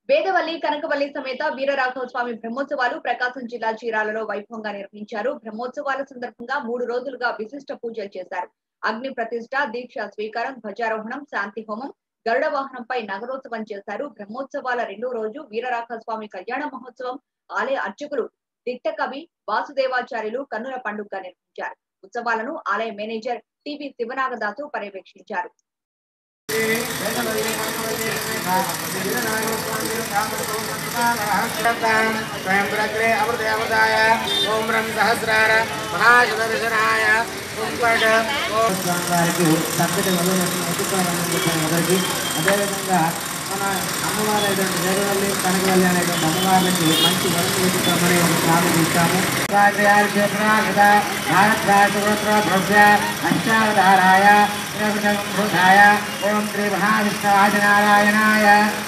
వేదవల్లి కనకవల్లి సమేత వీరరాఘవ స్వామి బ్రహ్మోత్సవాలు ప్రకాశం జిల్లా చీరాలలో వైభవంగా నిర్వహించారు బ్రహ్మోత్సవాల సందర్భంగా మూడు రోజులుగా విశిష్ట పూజలు చేశారు అగ్ని ప్రతిష్ట దీక్ష స్వీకారం ధ్వజారోహణం శాంతి హోమం గరుడ వాహనంపై నగరోత్సవం చేశారు బ్రహ్మోత్సవాల రెండో రోజు వీరరాఘవ స్వామి కళ్యాణ మహోత్సవం ఆలయ అర్చకులు దిట్ట కవి వాసుదేవాచార్యులు కన్నుల పండుగగా నిర్వహించారు ఉత్సవాలను ఆలయ మేనేజర్ టివి శివనాగదాసు పర్యవేక్షించారు స్వయంగ్రే అమృతయామదాయ ఓం రం సహస్రార మహాశదర్శనాయ కుంపట ఓం వారికి చక్కటి వదలసిన ఎత్తుకోవాలని చెప్పాను మొదటి అదేవిధంగా మన అమ్మవారు అయినటువంటి వేరువల్లి కనకవల్లి అనేటువంటి అమ్మవార్లకి మంచి వరకు ఎత్తుకోమని ప్రారంభించాము భవ్య అష్టావధారాయ భూతాయ ఓం శ్రీ మహావిష్ణు ఆదినారాయణాయ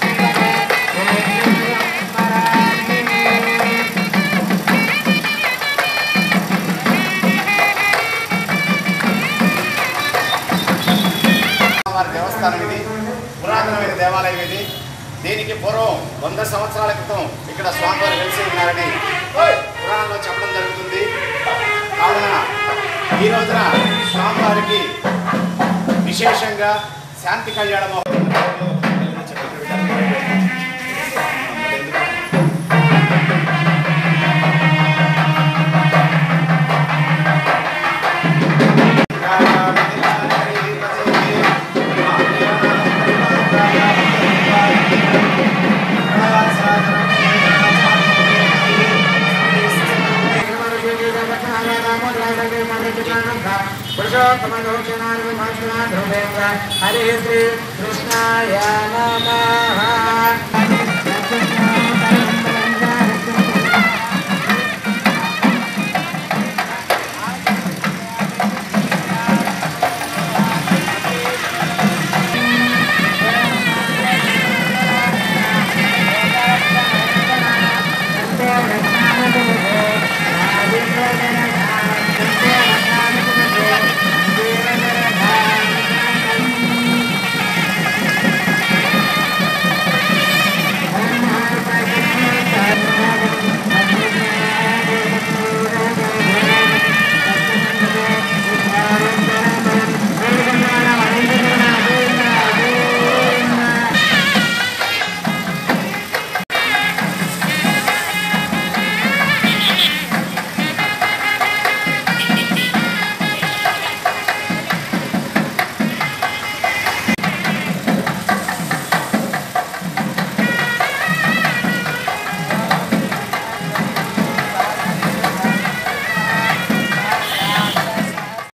వారి దేవస్థానం ఇది పురాతనమైన దేవాలయం ఇది దీనికి పూర్వం వంద సంవత్సరాల క్రితం ఇక్కడ స్వామివారు వెలిసి ఉన్నారని పురాణంలో చెప్పడం జరుగుతుంది కావున ఈ రోజున స్వామివారికి విశేషంగా శాంతి కళ్యాణ మహోత్సవం హరి శ్రీ కృష్ణాయ నమః